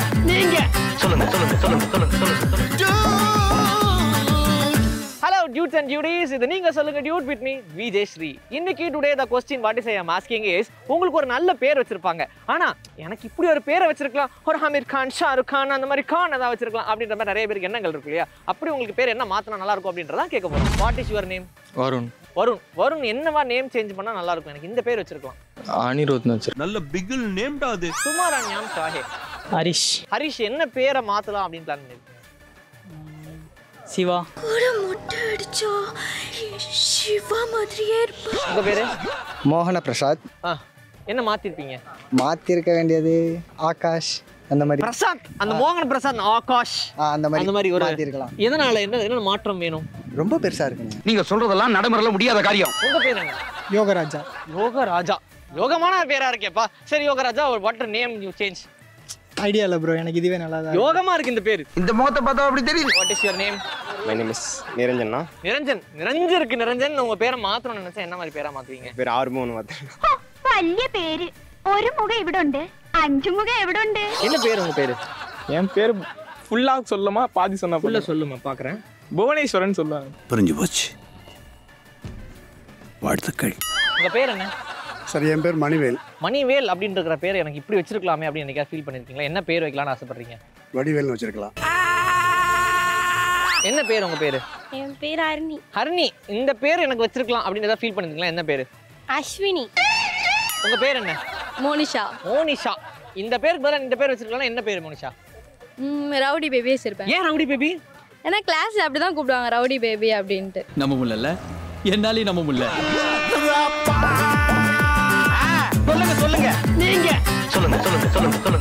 நீங்க சொல்லுங்க சொல்லுங்க சொல்லுங்க சொல்லுங்க சொல்லுங்க ஹலோ டியூட்ஸ் அண்ட் டியூடிஸ் இது நீங்க சொல்லுங்க dude with me Vijay Sri இன்னைக்கு today the question what is I am asking is உங்களுக்கு ஒரு நல்ல பேர் வச்சிருப்பாங்க ஆனா எனக்கு இப்படி ஒரு பேரை வச்சிருக்கலாம் ஒரு ஹமீர் கான் ஷாருக் கான் அந்த மாதிரி கான் ஏதாவது வச்சிருக்கலாம் அப்படின்ற மாதிரி நிறைய பேருக்கு எண்ணங்கள் இருக்கு இல்லையா அப்படி உங்களுக்கு பேர் என்ன மாத்தினா நல்லா இருக்கும் அப்படின்றத கேட்க போறோம் what is your name Varun Varun Varun என்னவா நேம் சேஞ்ச் பண்ணா நல்லா இருக்கும் எனக்கு இந்த பேர் வச்சிருக்கலாம் அனிருத்னு வச்சிருக்கேன் நல்ல பிகில் நேம்டா அது சுமாராண்யாம் ஷாஹே ஹரிஷ் ஹரிஷ் என்ன பேரை மாத்தலாம் அப்படின்னு பிளான் பண்ணிருக்கீங்க சிவா ஒரு முட்டை அடிச்சா சிவா மாதிரியே இருப்பா உங்க பேரு மோகன பிரசாத் ஆ என்ன மாத்திருப்பீங்க மாத்திருக்க வேண்டியது ஆகாஷ் அந்த மாதிரி பிரசாத் அந்த மோகன் பிரசாத் ஆகாஷ் ஆ, அந்த மாதிரி அந்த மாதிரி ஒரு மாத்திருக்கலாம் எதனால என்ன என்ன மாற்றம் வேணும் ரொம்ப பெருசா இருக்குங்க நீங்க சொல்றதெல்லாம் நடைமுறையில முடியாத காரியம் உங்க பேர் என்ன யோகராஜா யோகராஜா யோகமான பேரா இருக்கேப்பா சரி யோகராஜா ஒரு what name you change idea இல்லை ப்ரோ எனக்கு இதுவே நல்லா தான் யோகமா இருக்கு இந்த பேர் இந்த முகத்தை பார்த்தா அப்படி தெரியுது what is your name my name is Niranjana Niranjan Niranjan இருக்கு நிரஞ்சன் உங்க பேரை மாத்தணும்னு நினைச்சா என்ன மாதிரி பேரா மாத்துவீங்க പേര് ആറുമൂന്ന് മാത്രം വലിയ പേര് ഒരു മുഖം ഇവിടെ ഉണ്ട് അഞ്ചു മുഖം എവിടെ ഉണ്ട് என்ன பேர் உங்க பேரு என் பேர் ஃபுல்லாக சொல்லுமா பாதி சொன்னா உள்ள போதும். சொல்லுமா பாக்குறேன் புவனேஸ்வரன் சொல்லுவாங்க புரிஞ்சு போச்சு வாழ்த்துக்கள் உங்க பேர் என்ன சார் என் பேர் மணிவேல் மணிவேல் அப்படின்னு இருக்கிற பேர் எனக்கு இப்படி வச்சிருக்கலாமே அப்படின்னு என்னைக்கா ஃபீல் பண்ணிருக்கீங்களா என்ன பேர் வைக்கலாம்னு ஆசைப்படுறீங்க வடிவேல்னு வச்சிருக்கலாம் என்ன பேர் உங்க பேரு என் பேர் அருணி ஹரிணி இந்த பேர் எனக்கு வச்சிருக்கலாம் அப்படின்னு ஏதாவது ஃபீல் பண்ணிருக்கீங்களா என்ன பேரு அஸ்வினி உங்க பேர் என்ன மோனிஷா மோனிஷா இந்த பேருக்கு பதிலா இந்த பேர் வச்சிருக்கலாம் என்ன பேர் மோனிஷா ரவுடி பேபி வச்சிருப்பேன் ஏன் ரவுடி பேபி ஏன்னா கிளாஸ்ல அப்படிதான் கூப்பிடுவாங்க ரவுடி பேபி அப்படின்ட்டு நம்ப முடியல என்னாலையும் நம்ப முடியல சொல்லுங்க சொல்லுங்க நீங்க சொல்லுங்க சொல்லுங்க சொல்லுங்க சொல்லுங்க